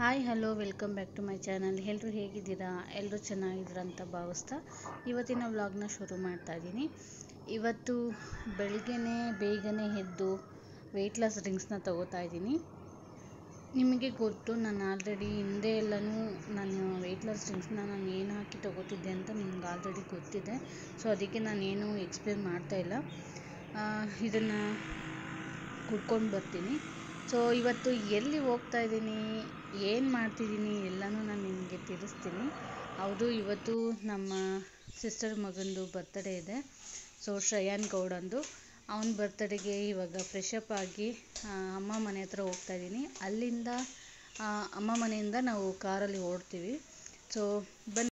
Hi hello welcome back to my channel ಎಲ್ಲರೂ ಹೇಗಿದ್ದೀರಾ ಎಲ್ಲರೂ ಚೆನ್ನಾಗಿದ್ದೀರಾ ಅಂತ ಭಾವಿಸ್ತಾ ಇವತ್ತಿನ ವ್ಲಾಗ್ನ ಶುರು ಮಾಡ್ತಾ ಇದ್ದೀನಿ ಇವತ್ತು ಬೆಳಗ್ಗೆನೇ ಬೇಗನೆ ಎದ್ದು ವೆಯ್ಟ್ ಲಾಸ್ ಡ್ರಿಂಕ್ಸ್ನ ತಗೋತಾ ಇದ್ದೀನಿ ನಿಮಗೆ ಗೊತ್ತು ನಾನು ಆಲ್ರೆಡಿ ಹಿಂದೆ ಎಲ್ಲನೂ ನಾನು ವೆಯ್ಟ್ ಲಾಸ್ ಡ್ರಿಂಕ್ಸ್ನ ನಾನು ಏನು ಹಾಕಿ ತಗೋತಿದ್ದೆ ಅಂತ ನಿಮ್ಗೆ ಆಲ್ರೆಡಿ ಗೊತ್ತಿದೆ ಸೊ ಅದಕ್ಕೆ ನಾನೇನು ಎಕ್ಸ್ಪ್ಲೇನ್ ಮಾಡ್ತಾ ಇಲ್ಲ ಇದನ್ನು ಕುಡ್ಕೊಂಡು ಬರ್ತೀನಿ ಸೊ ಇವತ್ತು ಎಲ್ಲಿ ಹೋಗ್ತಾ ಇದ್ದೀನಿ ಏನು ಮಾಡ್ತಿದ್ದೀನಿ ಎಲ್ಲನೂ ನಾನು ನಿಮಗೆ ತಿಳಿಸ್ತೀನಿ ಹೌದು ಇವತ್ತು ನಮ್ಮ ಸಿಸ್ಟರ್ ಮಗಂದು ಬರ್ತಡೇ ಇದೆ ಸೊ ಶ್ರೇಯಾನ್ ಗೌಡಂದು ಅವನ ಬರ್ತಡೆಗೆ ಇವಾಗ ಫ್ರೆಶ್ ಅಪ್ ಆಗಿ ಅಮ್ಮ ಮನೆ ಹತ್ರ ಹೋಗ್ತಾ ಇದ್ದೀನಿ ಅಲ್ಲಿಂದ ಅಮ್ಮ ಮನೆಯಿಂದ ನಾವು ಕಾರಲ್ಲಿ ಓಡ್ತೀವಿ ಸೊ ಬನ್ನಿ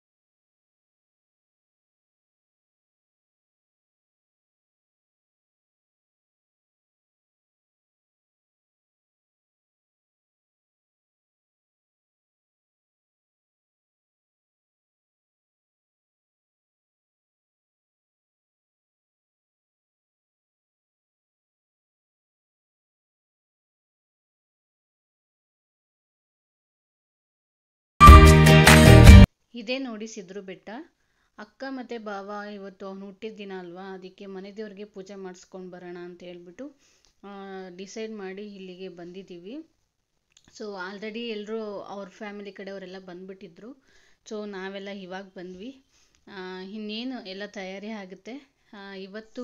ಇದೇ ನೋಡಿ ಸಿದ್ರು ಬೆಟ್ಟ ಅಕ್ಕ ಮತ್ತು ಭಾವ ಇವತ್ತು ಅವ್ನು ಹುಟ್ಟಿದ ದಿನ ಅಲ್ವಾ ಅದಕ್ಕೆ ಮನೆ ದೇವ್ರಿಗೆ ಪೂಜೆ ಮಾಡಿಸ್ಕೊಂಡು ಬರೋಣ ಅಂತ ಹೇಳ್ಬಿಟ್ಟು ಡಿಸೈಡ್ ಮಾಡಿ ಇಲ್ಲಿಗೆ ಬಂದಿದ್ದೀವಿ ಸೊ ಆಲ್ರೆಡಿ ಎಲ್ಲರೂ ಅವ್ರ ಫ್ಯಾಮಿಲಿ ಕಡೆಯವರೆಲ್ಲ ಬಂದುಬಿಟ್ಟಿದ್ರು ಸೊ ನಾವೆಲ್ಲ ಇವಾಗ ಬಂದ್ವಿ ಇನ್ನೇನು ಎಲ್ಲ ತಯಾರಿ ಆಗುತ್ತೆ ಇವತ್ತು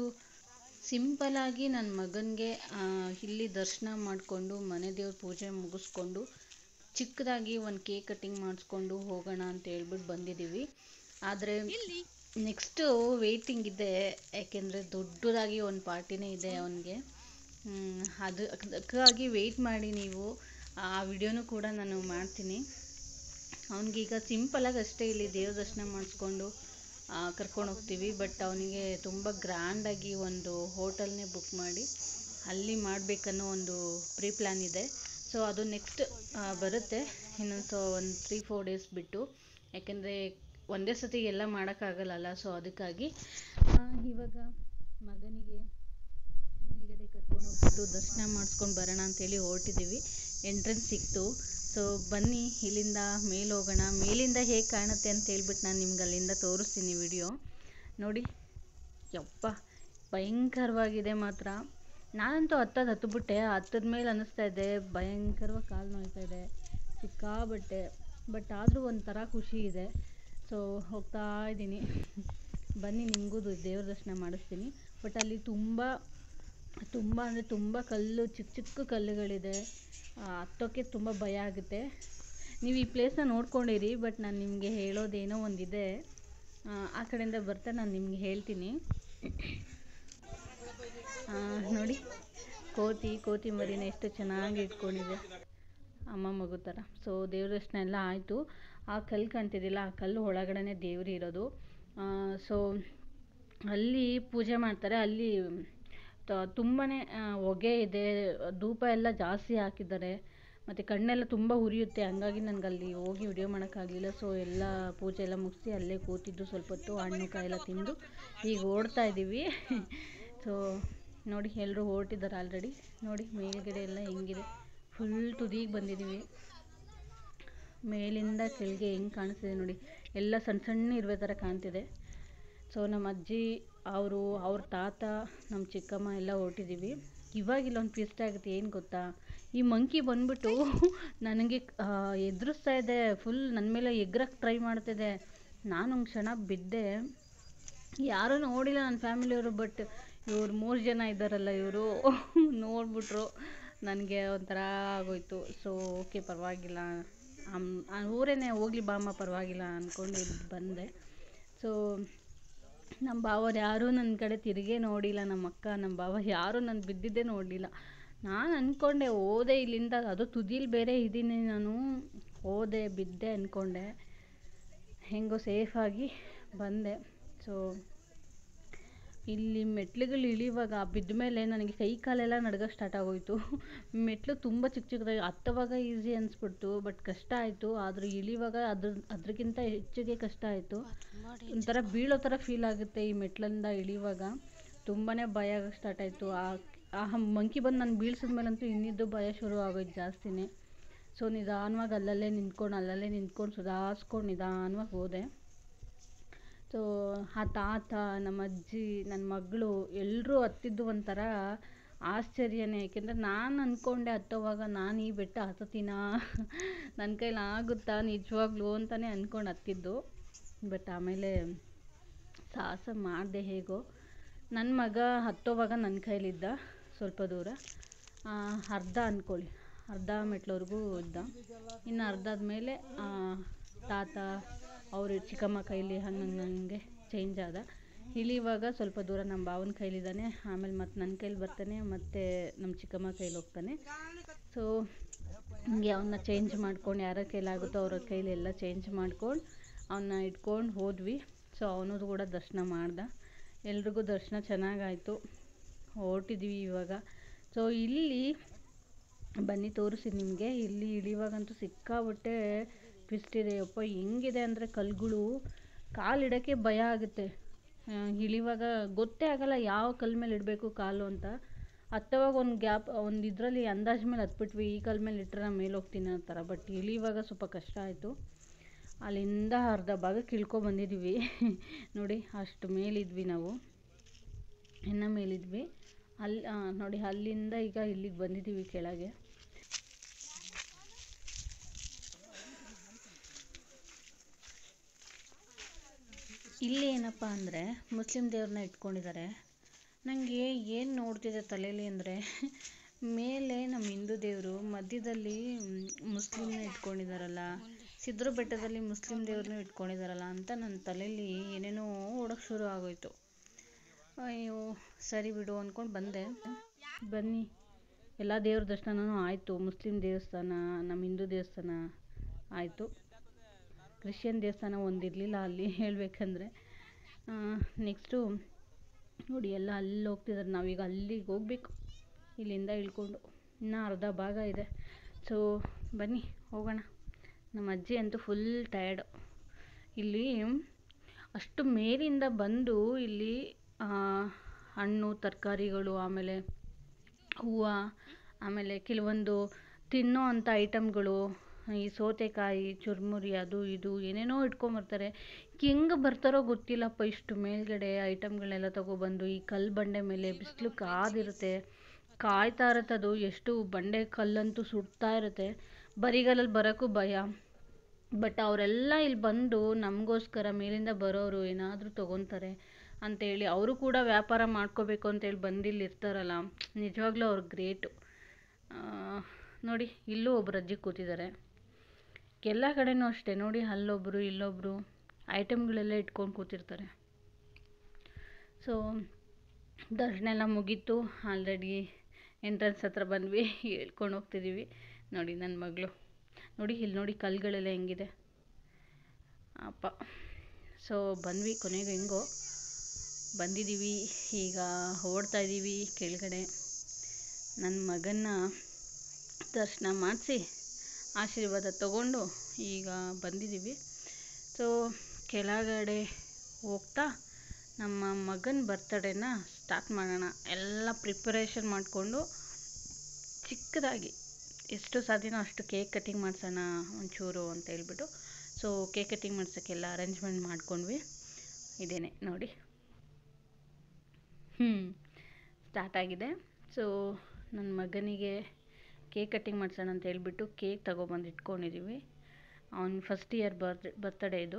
ಸಿಂಪಲಾಗಿ ನನ್ನ ಮಗನಿಗೆ ಇಲ್ಲಿ ದರ್ಶನ ಮಾಡಿಕೊಂಡು ಮನೆ ದೇವ್ರ ಪೂಜೆ ಮುಗಿಸ್ಕೊಂಡು ಚಿಕ್ಕದಾಗಿ ಒಂದು ಕೇಕ್ ಕಟ್ಟಿಂಗ್ ಮಾಡಿಸ್ಕೊಂಡು ಹೋಗೋಣ ಅಂತ ಹೇಳ್ಬಿಟ್ಟು ಬಂದಿದ್ದೀವಿ ಆದರೆ ನೆಕ್ಸ್ಟು ವೆಯ್ಟಿಂಗ್ ಇದೆ ಯಾಕೆಂದರೆ ದೊಡ್ಡದಾಗಿ ಒಂದು ಪಾರ್ಟಿನೇ ಇದೆ ಅವನಿಗೆ ಅದು ಅದಕ್ಕಾಗಿ ವೆಯ್ಟ್ ಮಾಡಿ ನೀವು ಆ ವಿಡಿಯೋನೂ ಕೂಡ ನಾನು ಮಾಡ್ತೀನಿ ಅವನಿಗೀಗ ಸಿಂಪಲಾಗಿ ಅಷ್ಟೇ ಇಲ್ಲಿ ದೇವ್ರ ದರ್ಶನ ಮಾಡಿಸ್ಕೊಂಡು ಕರ್ಕೊಂಡು ಹೋಗ್ತೀವಿ ಬಟ್ ಅವನಿಗೆ ತುಂಬ ಗ್ರ್ಯಾಂಡಾಗಿ ಒಂದು ಹೋಟೆಲ್ನೇ ಬುಕ್ ಮಾಡಿ ಅಲ್ಲಿ ಮಾಡಬೇಕನ್ನೋ ಒಂದು ಪ್ರೀ ಪ್ಲ್ಯಾನ್ ಇದೆ ಸೊ ಅದು ನೆಕ್ಸ್ಟ್ ಬರುತ್ತೆ ಇನ್ನೊಂದು ಸೊ ಒಂದು ತ್ರೀ ಫೋರ್ ಡೇಸ್ ಬಿಟ್ಟು ಯಾಕೆಂದರೆ ಒಂದೇ ಸತಿ ಎಲ್ಲ ಮಾಡೋಕ್ಕಾಗಲ್ಲಲ್ಲ ಸೊ ಅದಕ್ಕಾಗಿ ಇವಾಗ ಮಗನಿಗೆ ಮೇಲ್ಗಡೆ ಕರ್ಕೊಂಡು ಹೋಗ್ಬಿಟ್ಟು ದರ್ಶನ ಮಾಡಿಸ್ಕೊಂಡು ಬರೋಣ ಅಂತೇಳಿ ಹೊರಟಿದ್ದೀವಿ ಎಂಟ್ರೆನ್ಸ್ ಸಿಕ್ತು ಸೊ ಬನ್ನಿ ಇಲ್ಲಿಂದ ಮೇಲೆ ಹೋಗೋಣ ಮೇಲಿಂದ ಹೇಗೆ ಕಾಣುತ್ತೆ ಅಂತ ಹೇಳ್ಬಿಟ್ಟು ನಾನು ನಿಮ್ಗೆ ಅಲ್ಲಿಂದ ತೋರಿಸ್ತೀನಿ ವಿಡಿಯೋ ನೋಡಿ ಯಪ್ಪ ಭಯಂಕರವಾಗಿದೆ ಮಾತ್ರ ನಾನಂತೂ ಹತ್ತದು ಹತ್ತುಬಿಟ್ಟೆ ಹತ್ತದ ಮೇಲೆ ಅನ್ನಿಸ್ತಾ ಇದೆ ಭಯಂಕರವಾಗಿ ಕಾಲು ನೋಯ್ತಾ ಇದೆ ಸಿಕ್ಕಾಬಟ್ಟೆ ಬಟ್ ಆದರೂ ಒಂಥರ ಖುಷಿ ಇದೆ ಸೊ ಹೋಗ್ತಾ ಇದ್ದೀನಿ ಬನ್ನಿ ನಿಮಗೂ ದೇವ್ರ ದರ್ಶನ ಮಾಡಿಸ್ತೀನಿ ಬಟ್ ಅಲ್ಲಿ ತುಂಬ ತುಂಬ ಅಂದರೆ ತುಂಬ ಕಲ್ಲು ಚಿಕ್ಕ ಚಿಕ್ಕ ಕಲ್ಲುಗಳಿದೆ ಹತ್ತೋಕ್ಕೆ ತುಂಬ ಭಯ ಆಗುತ್ತೆ ನೀವು ಈ ಪ್ಲೇಸ್ನ ನೋಡ್ಕೊಂಡಿರಿ ಬಟ್ ನಾನು ನಿಮಗೆ ಹೇಳೋದೇನೋ ಒಂದಿದೆ ಆ ಕಡೆಯಿಂದ ಬರ್ತಾ ನಾನು ನಿಮ್ಗೆ ಹೇಳ್ತೀನಿ ನೋಡಿ ಕೋತಿ ಕೋತಿ ಮರಿನ ಎಷ್ಟು ಚೆನ್ನಾಗಿ ಇಟ್ಕೊಂಡಿದೆ ಅಮ್ಮ ಮಗು ಥರ ಸೊ ದೇವ್ರ ದರ್ಶನ ಎಲ್ಲ ಆಯಿತು ಆ ಕಲ್ಲು ಕಾಣ್ತಿದ್ದಿಲ್ಲ ಆ ಕಲ್ಲು ಒಳಗಡೆ ದೇವ್ರು ಇರೋದು ಸೊ ಅಲ್ಲಿ ಪೂಜೆ ಮಾಡ್ತಾರೆ ಅಲ್ಲಿ ತುಂಬಾ ಹೊಗೆ ಇದೆ ಧೂಪ ಎಲ್ಲ ಜಾಸ್ತಿ ಹಾಕಿದ್ದಾರೆ ಮತ್ತು ಕಣ್ಣೆಲ್ಲ ತುಂಬ ಉರಿಯುತ್ತೆ ಹಂಗಾಗಿ ನನಗೆ ಅಲ್ಲಿ ಹೋಗಿ ವಿಡಿಯೋ ಮಾಡೋಕ್ಕಾಗಲಿಲ್ಲ ಸೊ ಎಲ್ಲ ಪೂಜೆ ಎಲ್ಲ ಮುಗಿಸಿ ಅಲ್ಲೇ ಕೂತಿದ್ದು ಸ್ವಲ್ಪ ಹೊತ್ತು ಹಣ್ಣು ಕಾಯೆಲ್ಲ ತಿಂದು ಈಗ ಓಡ್ತಾ ಇದ್ದೀವಿ ಸೊ ನೋಡಿ ಎಲ್ಲರೂ ಹೊರಟಿದ್ದಾರೆ ಆಲ್ರೆಡಿ ನೋಡಿ ಮೇಲ್ಗಡೆ ಎಲ್ಲ ಹೆಂಗಿದೆ ಫುಲ್ ತುದಿಗೆ ಬಂದಿದ್ದೀವಿ ಮೇಲಿಂದ ಕೆಳಗೆ ಹೆಂಗೆ ಕಾಣಿಸ್ತಿದೆ ನೋಡಿ ಎಲ್ಲ ಸಣ್ಣ ಸಣ್ಣ ಇರುವೆ ಥರ ಕಾಣ್ತಿದೆ ಸೊ ನಮ್ಮ ಅಜ್ಜಿ ಅವರು ಅವ್ರ ತಾತ ನಮ್ಮ ಚಿಕ್ಕಮ್ಮ ಎಲ್ಲ ಹೊರಟಿದ್ದೀವಿ ಇವಾಗ ಇಲ್ಲೊಂದು ಟ್ವಿಸ್ಟ್ ಆಗುತ್ತೆ ಏನು ಗೊತ್ತಾ ಈ ಮಂಕಿ ಬಂದ್ಬಿಟ್ಟು ನನಗೆ ಎದುರಿಸ್ತಾ ಇದೆ ಫುಲ್ ನನ್ನ ಮೇಲೆ ಎಗ್ರಕ್ಕೆ ಟ್ರೈ ಮಾಡ್ತಿದೆ ನಾನು ಒಂದು ಕ್ಷಣ ಬಿದ್ದೆ ಯಾರೂ ನೋಡಿಲ್ಲ ನನ್ನ ಫ್ಯಾಮಿಲಿಯವರು ಬಟ್ ಇವ್ರು ಮೂರು ಜನ ಇದ್ದಾರಲ್ಲ ಇವರು ನೋಡ್ಬಿಟ್ರು ನನಗೆ ಒಂಥರ ಆಗೋಯ್ತು ಸೊ ಓಕೆ ಪರವಾಗಿಲ್ಲ ಊರೇನೆ ಹೋಗ್ಲಿ ಬಾಮ್ಮ ಪರವಾಗಿಲ್ಲ ಅಂದ್ಕೊಂಡು ಬಂದೆ ಸೊ ನಮ್ಮ ಭಾವರು ಯಾರೂ ನನ್ನ ಕಡೆ ತಿರುಗೇ ನೋಡಿಲ್ಲ ನಮ್ಮ ಅಕ್ಕ ನಮ್ಮ ಭಾವ ಯಾರೂ ನಾನು ಬಿದ್ದಿದ್ದೇ ನೋಡಲಿಲ್ಲ ನಾನು ಅಂದ್ಕೊಂಡೆ ಹೋದೆ ಇಲ್ಲಿಂದ ಅದು ತುದಿಲಿ ಬೇರೆ ಇದ್ದೀನಿ ನಾನು ಹೋದೆ ಬಿದ್ದೆ ಅಂದ್ಕೊಂಡೆ ಹೆಂಗೋ ಸೇಫಾಗಿ ಬಂದೆ ಸೊ ಇಲ್ಲಿ ಮೆಟ್ಲುಗಳು ಇಳಿಯುವಾಗ ಬಿದ್ದ ಮೇಲೆ ನನಗೆ ಕೈ ಕಾಲೆಲ್ಲ ನಡ್ಗೋಕ್ಕೆ ಸ್ಟಾರ್ಟ್ ಆಗೋಯಿತು ಮೆಟ್ಲು ತುಂಬ ಚಿಕ್ಕ ಚಿಕ್ಕದಾಗಿ ಹತ್ತುವಾಗ ಈಸಿ ಅನಿಸ್ಬಿಡ್ತು ಬಟ್ ಕಷ್ಟ ಆಯಿತು ಆದರೂ ಇಳಿಯುವಾಗ ಅದ್ರ ಅದಕ್ಕಿಂತ ಹೆಚ್ಚಿಗೆ ಕಷ್ಟ ಆಯಿತು ಒಂಥರ ಬೀಳೋ ಥರ ಫೀಲ್ ಆಗುತ್ತೆ ಈ ಮೆಟ್ಲಿಂದ ಇಳಿಯುವಾಗ ತುಂಬಾ ಭಯ ಆಗೋಕ್ಕೆ ಸ್ಟಾರ್ಟ್ ಆಯಿತು ಆ ಆ ಮಂಕಿ ಬಂದು ನಾನು ಬೀಳ್ಸಿದ ಮೇಲಂತೂ ಇನ್ನಿದ್ದು ಭಯ ಶುರು ಆಗೋಯ್ತು ಜಾಸ್ತಿನೇ ಸೊ ನಿಧಾನವಾಗಿ ಅಲ್ಲಲ್ಲೇ ನಿಂತ್ಕೊಂಡು ಅಲ್ಲಲ್ಲೇ ನಿಂತ್ಕೊಂಡು ಸುಧಾರಿಸ್ಕೊಂಡು ನಿಧಾನವಾಗಿ ಹೋದೆ ಸೊ ಆ ತಾತ ನಮ್ಮ ಅಜ್ಜಿ ನನ್ನ ಮಗಳು ಎಲ್ಲರೂ ಹತ್ತಿದ್ದು ಒಂಥರ ಆಶ್ಚರ್ಯನೇ ಏಕೆಂದರೆ ನಾನು ಅಂದ್ಕೊಂಡೆ ಹತ್ತೋವಾಗ ನಾನು ಈ ಬೆಟ್ಟ ಹತ್ತತೀನಾ ನನ್ನ ಕೈಲಿ ಆಗುತ್ತಾ ನಿಜವಾಗ್ಲೂ ಅಂತಲೇ ಅಂದ್ಕೊಂಡು ಹತ್ತಿದ್ದು ಬಟ್ ಆಮೇಲೆ ಸಾಹಸ ಮಾಡಿದೆ ಹೇಗೋ ನನ್ನ ಮಗ ಹತ್ತೋವಾಗ ನನ್ನ ಕೈಲಿದ್ದ ಸ್ವಲ್ಪ ದೂರ ಅರ್ಧ ಅಂದ್ಕೊಳ್ಳಿ ಅರ್ಧ ಮೆಟ್ಲವರೆಗೂ ಇದ್ದ ಇನ್ನು ಅರ್ಧದ ಮೇಲೆ ತಾತ ಅವರು ಚಿಕ್ಕಮ್ಮ ಕೈಲಿ ಹಂಗೆ ಹಂಗೆ ಚೇಂಜ್ ಆದ ಇಳಿಯುವಾಗ ಸ್ವಲ್ಪ ದೂರ ನಮ್ಮ ಭಾವನ ಕೈಲಿದ್ದಾನೆ ಆಮೇಲೆ ಮತ್ತು ನನ್ನ ಕೈಲಿ ಬರ್ತಾನೆ ಮತ್ತು ನಮ್ಮ ಚಿಕ್ಕಮ್ಮ ಕೈಲಿ ಹೋಗ್ತಾನೆ ಸೊ ಹಿಂಗೆ ಅವನ್ನ ಚೇಂಜ್ ಮಾಡ್ಕೊಂಡು ಯಾರ ಕೈಲಾಗುತ್ತೋ ಅವ್ರ ಕೈಲಿ ಎಲ್ಲ ಚೇಂಜ್ ಮಾಡ್ಕೊಂಡು ಅವನ್ನ ಇಟ್ಕೊಂಡು ಹೋದ್ವಿ ಸೊ ಅವನು ಕೂಡ ದರ್ಶನ ಮಾಡ್ದ ಎಲ್ರಿಗೂ ದರ್ಶನ ಚೆನ್ನಾಗಾಯಿತು ಹೊರಟಿದ್ವಿ ಇವಾಗ ಸೊ ಇಲ್ಲಿ ಬನ್ನಿ ತೋರಿಸಿ ನಿಮಗೆ ಇಲ್ಲಿ ಇಳಿಯುವಾಗಂತೂ ಸಿಕ್ಕಾಬಿಟ್ಟೆ ಟ್ವಿಸ್ಟ್ ಇದೆ ಯಪ್ಪ ಹೆಂಗಿದೆ ಅಂದರೆ ಕಲ್ಲುಗಳು ಕಾಲಿಡೋಕ್ಕೆ ಭಯ ಆಗುತ್ತೆ ಇಳಿಯುವಾಗ ಗೊತ್ತೇ ಆಗಲ್ಲ ಯಾವ ಕಲ್ಲು ಮೇಲೆ ಇಡಬೇಕು ಕಾಲು ಅಂತ ಹತ್ತುವಾಗ ಒಂದು ಗ್ಯಾಪ್ ಒಂದು ಇದರಲ್ಲಿ ಅಂದಾಜು ಮೇಲೆ ಹತ್ಬಿಟ್ವಿ ಈ ಕಲ್ಲು ಮೇಲೆ ಇಟ್ಟರೆ ನಾನು ಮೇಲೆ ಹೋಗ್ತೀನಿ ಅನ್ನೋ ಥರ ಬಟ್ ಇಳಿಯುವಾಗ ಸ್ವಲ್ಪ ಕಷ್ಟ ಆಯಿತು ಅಲ್ಲಿಂದ ಅರ್ಧ ಭಾಗಕ್ಕೆ ಇಳ್ಕೊ ಬಂದಿದ್ದೀವಿ ನೋಡಿ ಅಷ್ಟು ಮೇಲಿದ್ವಿ ನಾವು ಇನ್ನು ಮೇಲಿದ್ವಿ ಅಲ್ಲಿ ನೋಡಿ ಅಲ್ಲಿಂದ ಈಗ ಇಲ್ಲಿಗೆ ಬಂದಿದ್ದೀವಿ ಕೆಳಗೆ ಇಲ್ಲಿ ಏನಪ್ಪ ಅಂದರೆ ಮುಸ್ಲಿಂ ದೇವ್ರನ್ನ ಇಟ್ಕೊಂಡಿದ್ದಾರೆ ನನಗೆ ಏನು ನೋಡ್ತಿದೆ ತಲೆಯಲ್ಲಿ ಅಂದರೆ ಮೇಲೆ ನಮ್ಮ ಹಿಂದೂ ದೇವರು ಮಧ್ಯದಲ್ಲಿ ಮುಸ್ಲಿಮ್ನ ಇಟ್ಕೊಂಡಿದ್ದಾರಲ್ಲ ಸಿದ್ರ ಬೆಟ್ಟದಲ್ಲಿ ಮುಸ್ಲಿಂ ದೇವ್ರನ್ನೂ ಇಟ್ಕೊಂಡಿದ್ದಾರಲ್ಲ ಅಂತ ನನ್ನ ತಲೆಯಲ್ಲಿ ಏನೇನೋ ಓಡೋಕ್ಕೆ ಶುರು ಆಗೋಯ್ತು ಅಯ್ಯೋ ಸರಿ ಬಿಡು ಅಂದ್ಕೊಂಡು ಬಂದೆ ಬನ್ನಿ ಎಲ್ಲ ದೇವ್ರ ದರ್ಶನನೂ ಆಯಿತು ಮುಸ್ಲಿಂ ದೇವಸ್ಥಾನ ನಮ್ಮ ಹಿಂದೂ ದೇವಸ್ಥಾನ ಆಯಿತು ಕ್ರಿಶ್ಚಿಯನ್ ದೇವಸ್ಥಾನ ಒಂದಿರಲಿಲ್ಲ ಅಲ್ಲಿ ಹೇಳಬೇಕಂದ್ರೆ ನೆಕ್ಸ್ಟು ನೋಡಿ ಎಲ್ಲ ಅಲ್ಲಿ ಹೋಗ್ತಿದ್ದಾರೆ ನಾವೀಗ ಅಲ್ಲಿಗೆ ಹೋಗಬೇಕು ಇಲ್ಲಿಂದ ಇಳ್ಕೊಂಡು ಇನ್ನೂ ಅರ್ಧ ಭಾಗ ಇದೆ ಸೊ ಬನ್ನಿ ಹೋಗೋಣ ನಮ್ಮ ಅಜ್ಜಿ ಅಂತೂ ಫುಲ್ ಟಯರ್ಡು ಇಲ್ಲಿ ಅಷ್ಟು ಮೇಲಿಂದ ಬಂದು ಇಲ್ಲಿ ಹಣ್ಣು ತರಕಾರಿಗಳು ಆಮೇಲೆ ಹೂವು ಆಮೇಲೆ ಕೆಲವೊಂದು ತಿನ್ನೋ ಅಂಥ ಐಟಮ್ಗಳು ಈ ಸೌತೆಕಾಯಿ ಚುರುಮುರಿ ಅದು ಇದು ಏನೇನೋ ಇಟ್ಕೊಂಬರ್ತಾರೆ ಹೆಂಗೆ ಬರ್ತಾರೋ ಗೊತ್ತಿಲ್ಲಪ್ಪ ಇಷ್ಟು ಮೇಲ್ಗಡೆ ಐಟಮ್ಗಳನ್ನೆಲ್ಲ ತೊಗೊಬಂದು ಈ ಕಲ್ಲು ಬಂಡೆ ಮೇಲೆ ಬಿಸಿಲು ಕಾದಿರುತ್ತೆ ಕಾಯ್ತಾ ಇರುತ್ತೆ ಅದು ಎಷ್ಟು ಬಂಡೆ ಕಲ್ಲಂತೂ ಸುಡ್ತಾ ಇರುತ್ತೆ ಬರಿಗಾಲಲ್ಲಿ ಬರೋಕ್ಕೂ ಭಯ ಬಟ್ ಅವರೆಲ್ಲ ಇಲ್ಲಿ ಬಂದು ನಮಗೋಸ್ಕರ ಮೇಲಿಂದ ಬರೋರು ಏನಾದರೂ ತೊಗೊತಾರೆ ಅಂತೇಳಿ ಅವರು ಕೂಡ ವ್ಯಾಪಾರ ಮಾಡ್ಕೋಬೇಕು ಅಂತೇಳಿ ಬಂದು ಇಲ್ಲಿ ಇರ್ತಾರಲ್ಲ ನಿಜವಾಗ್ಲೂ ಅವ್ರು ಗ್ರೇಟು ನೋಡಿ ಇಲ್ಲೂ ಒಬ್ರು ಅಜ್ಜಿ ಕೂತಿದ್ದಾರೆ ಎಲ್ಲ ಕಡೆನೂ ಅಷ್ಟೇ ನೋಡಿ ಅಲ್ಲೊಬ್ಬರು ಇಲ್ಲೊಬ್ಬರು ಐಟಮ್ಗಳೆಲ್ಲ ಇಟ್ಕೊಂಡು ಕೂತಿರ್ತಾರೆ ಸೊ ದರ್ಶನ ಎಲ್ಲ ಮುಗೀತು ಆಲ್ರೆಡಿ ಎಂಟ್ರೆನ್ಸ್ ಹತ್ರ ಬಂದ್ವಿ ಹೇಳ್ಕೊಂಡು ಹೋಗ್ತಿದ್ದೀವಿ ನೋಡಿ ನನ್ನ ಮಗಳು ನೋಡಿ ಇಲ್ಲಿ ನೋಡಿ ಕಲ್ಲುಗಳೆಲ್ಲ ಹೆಂಗಿದೆ ಅಪ್ಪ ಸೊ ಬಂದ್ವಿ ಕೊನೆಗೆ ಹೆಂಗೋ ಬಂದಿದ್ದೀವಿ ಈಗ ಓಡ್ತಾ ಇದ್ದೀವಿ ಕೆಳಗಡೆ ನನ್ನ ಮಗನ್ನ ದರ್ಶನ ಮಾಡಿಸಿ ಆಶೀರ್ವಾದ ತಗೊಂಡು ಈಗ ಬಂದಿದ್ದೀವಿ ಸೊ ಕೆಳಗಡೆ ಹೋಗ್ತಾ ನಮ್ಮ ಮಗನ ಬರ್ತಡೇನ ಸ್ಟಾರ್ಟ್ ಮಾಡೋಣ ಎಲ್ಲ ಪ್ರಿಪರೇಷನ್ ಮಾಡಿಕೊಂಡು ಚಿಕ್ಕದಾಗಿ ಎಷ್ಟು ಸಾಧ್ಯನೋ ಅಷ್ಟು ಕೇಕ್ ಕಟ್ಟಿಂಗ್ ಮಾಡಿಸೋಣ ಒಂಚೂರು ಅಂತ ಹೇಳ್ಬಿಟ್ಟು ಸೊ ಕೇಕ್ ಕಟ್ಟಿಂಗ್ ಮಾಡ್ಸೋಕ್ಕೆಲ್ಲ ಅರೇಂಜ್ಮೆಂಟ್ ಮಾಡ್ಕೊಂಡ್ವಿ ಇದೇನೆ ನೋಡಿ ಹ್ಞೂ ಸ್ಟಾರ್ಟ್ ಆಗಿದೆ ಸೊ ನನ್ನ ಮಗನಿಗೆ ಕೇಕ್ ಕಟ್ಟಿಂಗ್ ಮಾಡ್ಸೋಣ ಅಂತ ಹೇಳ್ಬಿಟ್ಟು ಕೇಕ್ ತಗೊಬಂದು ಇಟ್ಕೊಂಡಿದ್ದೀವಿ ಅವ್ನ ಫಸ್ಟ್ ಇಯರ್ ಬರ್ತ್ ಬರ್ತಡೇ ಇದು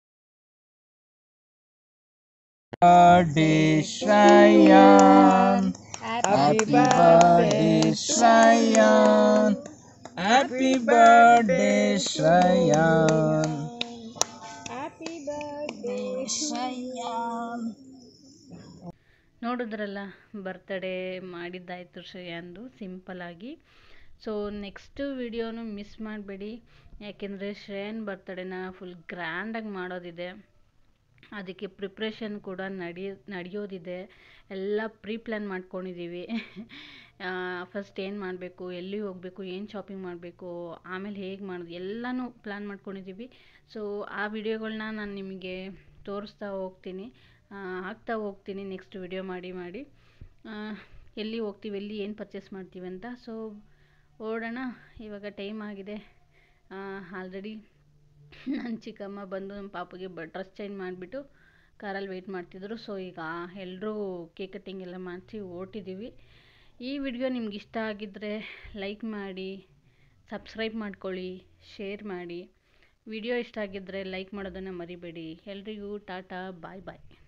birthday Shrayan. Happy birthday Shrayan. Happy birthday Shrayan. ನೋಡಿದ್ರಲ್ಲ ಬರ್ತಡೇ ಮಾಡಿದ್ದಾಯಿತು ಶ್ರೇಯಾಂದು ಸಿಂಪಲಾಗಿ ಸೊ ನೆಕ್ಸ್ಟ್ ವಿಡಿಯೋನು ಮಿಸ್ ಮಾಡಬೇಡಿ ಯಾಕೆಂದರೆ ಶ್ರೇಯನ್ ಬರ್ತಡೇನ ಫುಲ್ ಗ್ರ್ಯಾಂಡಾಗಿ ಮಾಡೋದಿದೆ ಅದಕ್ಕೆ ಪ್ರಿಪ್ರೇಷನ್ ಕೂಡ ನಡೆಯ ನಡೆಯೋದಿದೆ ಎಲ್ಲ ಪ್ರೀ ಪ್ಲ್ಯಾನ್ ಮಾಡ್ಕೊಂಡಿದ್ದೀವಿ ಫಸ್ಟ್ ಏನು ಮಾಡಬೇಕು ಎಲ್ಲಿ ಹೋಗಬೇಕು ಏನು ಶಾಪಿಂಗ್ ಮಾಡಬೇಕು ಆಮೇಲೆ ಹೇಗೆ ಮಾಡೋದು ಎಲ್ಲನೂ ಪ್ಲ್ಯಾನ್ ಮಾಡ್ಕೊಂಡಿದ್ದೀವಿ ಸೊ ಆ ವಿಡಿಯೋಗಳನ್ನ ನಾನು ನಿಮಗೆ ತೋರಿಸ್ತಾ ಹೋಗ್ತೀನಿ ಹಾಕ್ತಾ ಹೋಗ್ತೀನಿ ನೆಕ್ಸ್ಟ್ ವಿಡಿಯೋ ಮಾಡಿ ಮಾಡಿ ಎಲ್ಲಿ ಹೋಗ್ತೀವಿ ಎಲ್ಲಿ ಏನು ಪರ್ಚೇಸ್ ಮಾಡ್ತೀವಿ ಅಂತ ಸೊ ಓಡೋಣ ಇವಾಗ ಟೈಮ್ ಆಗಿದೆ ಆಲ್ರೆಡಿ ನನ್ನ ಚಿಕ್ಕಮ್ಮ ಬಂದು ನಮ್ಮ ಪಾಪುಗೆ ಬ ಡ್ರೆಸ್ ಚೇಂಜ್ ಮಾಡಿಬಿಟ್ಟು ಕಾರಲ್ಲಿ ವೆಯ್ಟ್ ಮಾಡ್ತಿದ್ರು ಸೊ ಈಗ ಎಲ್ಲರೂ ಕೇಕ್ ಕಟ್ಟಿಂಗ್ ಎಲ್ಲ ಮಾಡಿಸಿ ಹೊರ್ಟಿದ್ದೀವಿ ಈ ವಿಡಿಯೋ ನಿಮ್ಗೆ ಇಷ್ಟ ಆಗಿದ್ದರೆ ಲೈಕ್ ಮಾಡಿ ಸಬ್ಸ್ಕ್ರೈಬ್ ಮಾಡ್ಕೊಳ್ಳಿ ಶೇರ್ ಮಾಡಿ ವಿಡಿಯೋ ಇಷ್ಟ ಆಗಿದ್ದರೆ ಲೈಕ್ ಮಾಡೋದನ್ನು ಮರಿಬೇಡಿ ಎಲ್ರಿಗೂ ಟಾಟಾ ಬಾಯ್ ಬಾಯ್